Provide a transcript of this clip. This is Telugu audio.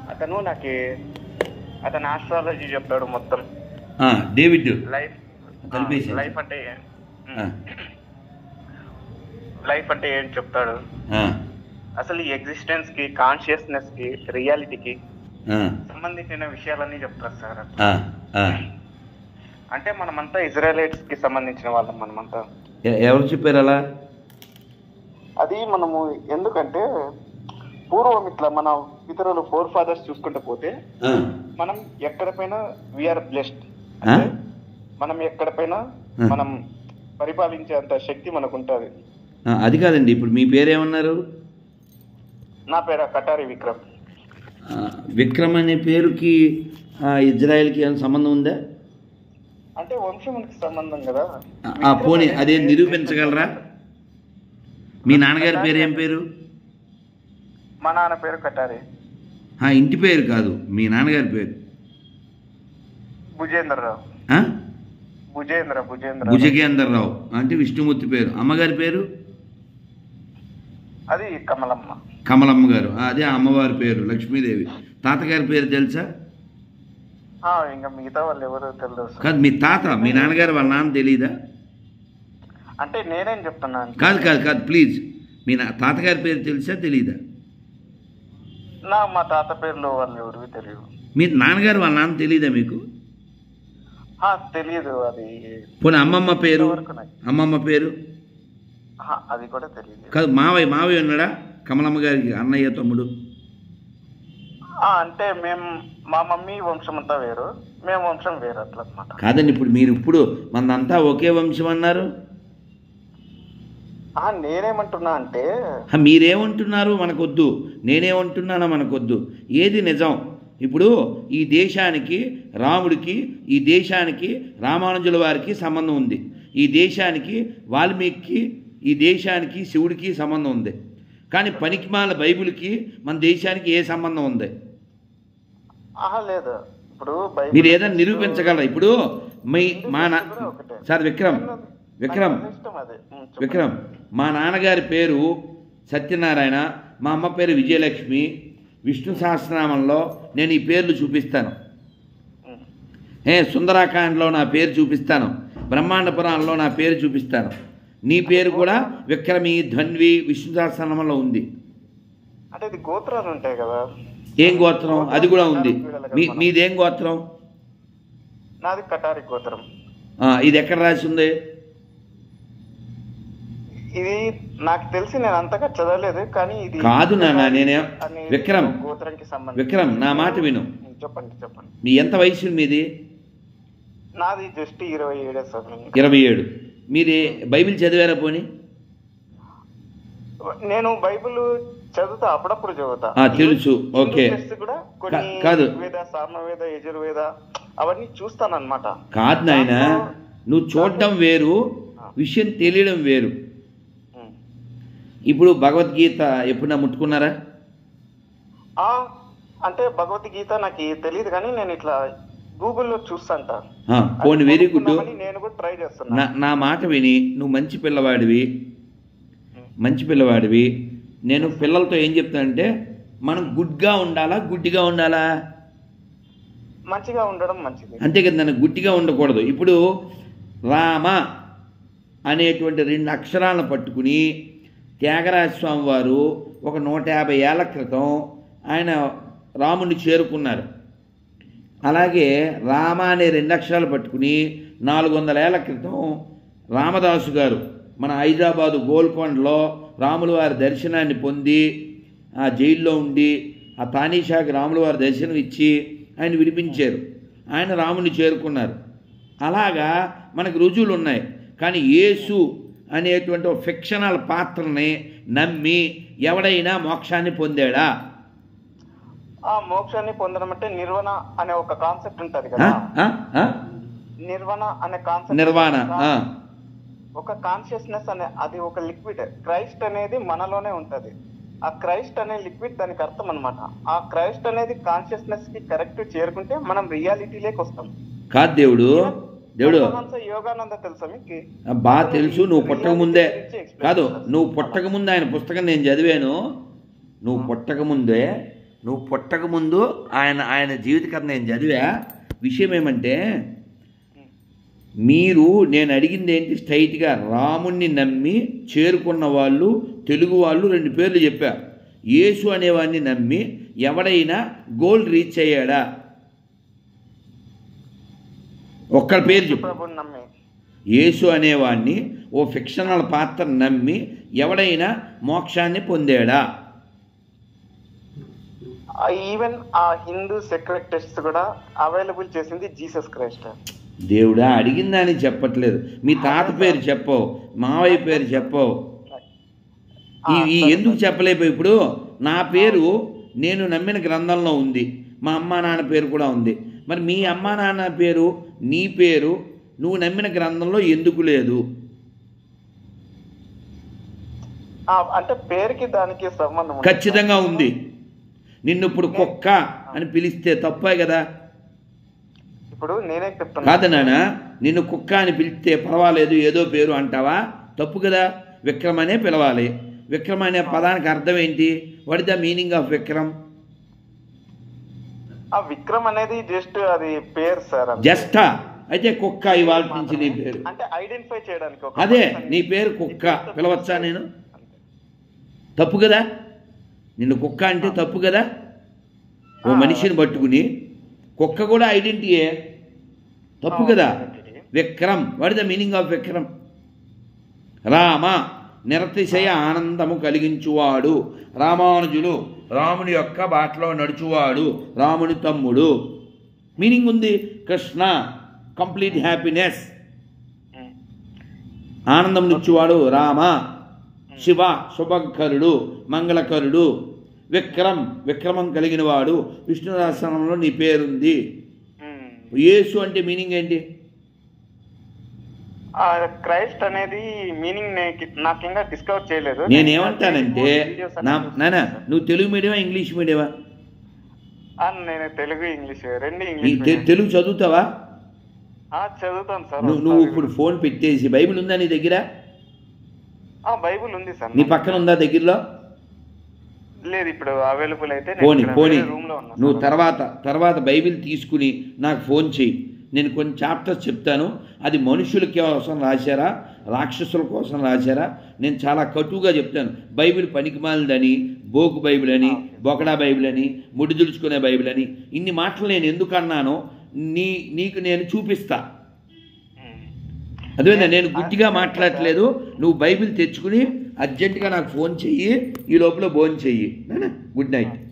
అతను నాకు అతను ఆస్ట్రాలజీ చెప్తాడు మొత్తం ఆ, డేవిడ్ లైఫ్ కలిపేసి. లైఫ్ అంటే ఏ- ఆ, లైఫ్ అంటే ఏం చెప్తాడు ఆ, అసలు ఈ ఎగ్జిస్టెన్స్ కి కాన్షియస్నెస్ కి రియాలిటీకి ఆ, సంబంధించిన విషయాలన్నీ చెప్తారు సార్ ఆ, ఆ. అంటే మనమంతా ఇజ్రాయలైట్స్ కి సంబంధించిన వాళ్ళం మనమంతా ఎ- ఎవరు చెప్పారు అలా అది మనము ఎందుకంటే పూర్వం ఇట్లా మన ఇతరులు ఫోర్ ఫాదర్స్ చూసుకుంటూ పోతే ఆ, మనం ఎక్కడ పైన వీఆర్ బ్లెస్డ్ ఆ? మనం ఎక్కడ పైన ఆ. మనం పరిపాలించేంత శక్తి మనకు ఉంటుంది ఆ, అది కాదండి ఇప్పుడు మీ పేరేమన్నారు నా పేరు కటారి విక్రమ్ ఆ, విక్రమ్ అనే పేరుకి ఆ, ఇజ్రాయెల్కి ఏమైనా సంబంధం ఉందా అంటే వంశమునికి సంబంధం కదా ఆ, ఆ, పోనీ అదే నిరూపించగలరా మీ నాన్నగారి పేరు ఏం పేరు మా నాన్న పేరు కటారి ఆ, ఇంటి పేరు కాదు మీ నాన్నగారి పేరు భుజేంద్రరావు ఆ? భుజేంద్ర భుజేంద్ర భుజగేందర్రావు అంటే విష్ణుమూర్తి పేరు అమ్మగారి పేరు అది కమలమ్మ కమలమ్మ గారు ఆ, అదే ఆ అమ్మవారి పేరు లక్ష్మీదేవి తాతగారి పేరు తెలుసా ఆ, ఇంకా మిగతా వాళ్ళు ఎవరో తెలియదు సార్. కాదు మీ తాత మీ నాన్నగారు వాళ్ళ నాన్న తెలియదా అంటే నేనేం చెప్తున్నాను కాదు కాదు కాదు ప్లీజ్ మీ నా తాతగారి పేరు తెలుసా తెలీదా నా మా తాత పేర్లు వాళ్ళు ఎవరికి తెలియదు మీ నాన్నగారు వాళ్ళ నాన్న తెలీదా మీకు ఆ, తెలియదు అది పోనీ అమ్మమ్మ పేరు ఇంతవరకు నాకు. అమ్మమ్మ పేరు ఆ, అది కూడా తెలియదు కాదు మావయ్య మావయ్య ఉన్నాడా కమలమ్మ గారికి అన్నయ్య తమ్ముడు ఆ, అంటే మేము మా మమ్మీ వంశం అంతా వేరు మేము వంశం వేరు అట్లా అనమాట కాదండి ఇప్పుడు మీరు ఇప్పుడు మనంతా ఒకే వంశం అన్నారు నేనేమంటున్నా అంటే హ, మీరేమంటున్నారు మనకొద్దు నేనేమంటున్నానో మనకొద్దు ఏది నిజం ఇప్పుడు ఈ దేశానికి రాముడికి ఈ దేశానికి రామానుజుల వారికి సంబంధం ఉంది ఈ దేశానికి వాల్మీకి ఈ దేశానికి శివుడికి సంబంధం ఉంది కానీ పనికిమాల బైబిల్కి మన దేశానికి ఏ సంబంధం ఉంది ఆహా లేదు ఇప్పుడు బైబిల్ మీరు ఏదైనా నిరూపించగలరా ఇప్పుడు మీ మా నా సార్ విక్రమ్ విక్రమ్ నాకు ఇష్టం అది ఉం, చెప్పండి. విక్రమ్ మా నాన్నగారి పేరు సత్యనారాయణ మా అమ్మ పేరు విజయలక్ష్మి విష్ణు సహస్రనామంలో నేను ఈ పేర్లు చూపిస్తాను ఉం. ఏ సుందరాకాండలో నా పేరు చూపిస్తాను బ్రహ్మాండ పురాణంలో నా పేరు చూపిస్తాను నీ పేరు కూడా విక్రమి ధన్వి విష్ణు సహస్రనామంలో ఉంది అంటే ఇది గోత్రాలు ఉంటాయి కదా ఏం గోత్రం అది కూడా ఉంది మీ మీదేం గోత్రం నాది కటారి గోత్రం ఆ, ఇది ఎక్కడ రాసి ఉంది ఇది నాకు తెలిసి నేను అంతగా చదవలేదు కానీ ఇది కాదు నాన్న, నేనే- అనేది విక్రమ్. గోత్రానికి సంబంధించి విక్రమ్ నా మాట విను ఉం, చెప్పండి చెప్పండి మీ ఎంత వయసు మీది నాది జస్ట్ ఇరవై ఏడే సార్ ఇరవై ఏడు మీది బైబిల్ చదివారా పోనీ నేను బైబిల్ చదువుతా అప్పుడప్పుడు చదువుతా ఆ, తెలుసు. హిందూ ఓకే. టెక్స్ట్ కూడా కొన్ని కా- కాదు. వేద సామవేద యజుర్వేద అవన్నీ చూస్తాను అనమాట కాదు నాయన నువ్వు చూడడం వేరు విషయం తెలియడం వేరు ఇప్పుడు భగవద్గీత ఎప్పుడన్నా ముట్టుకున్నారా ఆ అంటే భగవద్గీత నాకు తెలియదు కానీ నేను ఇట్లా గూగుల్లో చూస్తాంట ఆ, పోనీ వెరీ గుడ్ కొనుక్కుందామని నేను కూడా ట్రై చేస్తున్నా నా నా మాట విని నువ్వు మంచి పిల్లవాడివి మంచి పిల్లవాడివి నేను పిల్లలతో ఏం చెప్తానంటే మనం గుడ్గా ఉండాలా గుడ్డిగా ఉండాలా మంచిగా ఉండడం మంచిది అంతే కదా నన్ను గుడ్డిగా ఉండకూడదు ఇప్పుడు రామ అనేటువంటి రెండు అక్షరాలను పట్టుకుని త్యాగరాజ స్వామి వారు ఒక నూట యాభై ఏళ్ల క్రితం ఆయన రాముని చేరుకున్నారు అలాగే రామ అనే రెండు అక్షరాలు పట్టుకుని నాలుగు వందల ఏళ్ల క్రితం రామదాసు గారు మన హైదరాబాదు గోల్కొండలో రాముల వారి దర్శనాన్ని పొంది ఆ జైల్లో ఉండి ఆ తానీషాకి రాముల వారి దర్శనం ఇచ్చి ఆయన విడిపించారు ఆయన రాముని చేరుకున్నారు అలాగా మనకు రుజువులు ఉన్నాయి కానీ యేసు అనేటువంటి ఒక ఫిక్షనల్ పాత్రని నమ్మి ఎవడైనా మోక్షాన్ని పొందాడా ఆ మోక్షాన్ని పొందడం అంటే నిర్వణ అనే ఒక కాన్సెప్ట్ ఉంటది ఆ? కదా ఆ? ఆ? నిర్వణ అనే కాన్సెప్ట్ నిర్వాణ ఆ. ఒక కాన్షియస్నెస్ అనే అది ఒక లిక్విడ్ క్రైస్ట్ అనేది మనలోనే ఉంటది ఆ క్రైస్ట్ అనే లిక్విడ్ దానికి అర్థం అన్నమాట ఆ క్రైస్ట్ అనేది కాన్షియస్నెస్ కి కరెక్ట్ చేరుకుంటే మనం రియాలిటీలోకి వస్తాం కాదు దేవుడు దేవుడు పరమహంస యోగానంద తెలుసా మీకు బాగా తెలుసు నువ్వు పుట్టక ముందే కాదు నువ్వు పుట్టక ముందే ఆయన పుస్తకం నేను చదివాను నువ్వు పుట్టక ముందే నువ్వు పుట్టక ముందు ఆయన ఆయన జీవిత కథ నేను చదివా విషయం ఏమంటే మీరు నేను అడిగింది ఏంటి స్ట్రైట్గా రాముణ్ణి నమ్మి చేరుకున్న వాళ్ళు తెలుగు వాళ్ళు రెండు పేర్లు చెప్పారు యేసు అనేవాడిని నమ్మి ఎవడైనా గోల్ రీచ్ అయ్యాడా ఒక్కడి పేరు చెప్పు ప్రభుని నమ్మి యేసు అనేవాడిని ఓ ఫిక్షనల్ పాత్ర నమ్మి ఎవడైనా మోక్షాన్ని పొందాడా ఈవెన్ ఆ హిందూ సెక్రెట్ టెస్ట్ కూడా అవైలబుల్ చేసింది జీసస్ క్రైస్ట్ దేవుడా అడిగిందని చెప్పట్లేదు మీ తాత పేరు చెప్పవు మావయ్య పేరు చెప్పవు ఈ ఈ ఎందుకు చెప్పలేకపోయి ఇప్పుడు నా పేరు నేను నమ్మిన గ్రంథంలో ఉంది మా అమ్మా నాన్న పేరు కూడా ఉంది మరి మీ అమ్మా నాన్న పేరు నీ పేరు నువ్వు నమ్మిన గ్రంథంలో ఎందుకు లేదు ఆ, అంటే పేరుకి దానికి సంబంధం ఉంది. ఖచ్చితంగా ఉంది నిన్ను ఇప్పుడు కుక్క అని పిలిస్తే తప్పే కదా ఇప్పుడు నేనే చెప్తున్నా కాదు నాన్న నిన్ను కుక్క అని పిలిస్తే పర్వాలేదు ఏదో పేరు అంటావా తప్పు కదా విక్రమ్ అనే పిలవాలి విక్రమ్ అనే పదానికి అర్థం ఏంటి what the meaning of Vikram ఆ విక్రమ్ అనేది జస్ట్ అది పేరు సార్ అంతే. జస్టా అయితే కుక్క ఇవాళ నుంచి నీ పేరు అంటే ఐడెంటిఫై చేయడానికి ఒక అదే person ని- నీ పేరు కుక్క పిలవచ్చా నేను తప్పు కదా నిన్ను కుక్క అంటే తప్పు కదా ఓ మనిషిని పట్టుకుని కుక్క కూడా ఐడెంటిటీయే తప్పు కదా Vikram what the meaning of Vikram Rama నిరతిశయ ఆనందము కలిగించువాడు రామానుజుడు రాముని యొక్క బాటలో నడుచువాడు రాముని తమ్ముడు మీనింగ్ ఉంది కృష్ణ కంప్లీట్ హ్యాపీనెస్ ఉమ్. ఆనందం నిచ్చువాడు రామ శివ శుభకరుడు మంగళకరుడు విక్రమ్ విక్రమం కలిగిన వాడు విష్ణు సహస్రనామంలో నీ పేరుంది ఉమ్. యేసు అంటే మీనింగ్ ఏంటి ఆ క్రైస్ట్ అనేది మీనింగ్ నాకు ఇంకా డిస్కవర్ చేయలేదు నేనేమంటానంటే Videos నా అన్ని నానా చూస్తాను. నువ్వు తెలుగు మీడియమా ఇంగ్లీష్ మీడియమా ఆ, నేను తెలుగు ఇంగ్లీష్ రెండు ఈ ఇంగ్లీష్ తె- మీడియం. తెలుగు చదువుతావా ఆ, చదువుతాను సార్ నువ్వు నువ్వు ఒకసారి. ఇప్పుడు ఫోన్ పెట్టేసి బైబిల్ ఉందా నీ దగ్గర ఆ బైబుల్ ఉంది సార్ నీ పక్కన ఉందా దగ్గరలో లేదు ఇప్పుడు అవైలబుల్ అయితే పోని పోని రూమ్ లో ఉన్నా నువ్వు సార్. తర్వాత తర్వాత బైబిల్ తీసుకుని నాకు ఫోన్ చేయి నేను కొన్ని చాప్టర్స్ చెప్తాను అది మనుషుల కోసం రాశారా రాక్షసుల కోసం రాశారా నేను చాలా కటువుగా చెప్తాను బైబిల్ పనికిమాలిదని బోకు బైబిల్ అని బొకడా బైబిల్ అని ముడి దుడుచుకునే బైబిల్ అని ఇన్ని మాటలు నేను ఎందుకు అన్నానో నీ నీకు నేను చూపిస్తా ఉమ్. అదేవిధంగా నేను గుడ్డిగా మాట్లాడట్లేదు నువ్వు బైబిల్ తెచ్చుకుని అర్జెంటుగా నాకు ఫోన్ చెయ్యి ఈ లోపల భోజనం చెయ్యి నాన్న గుడ్ నైట్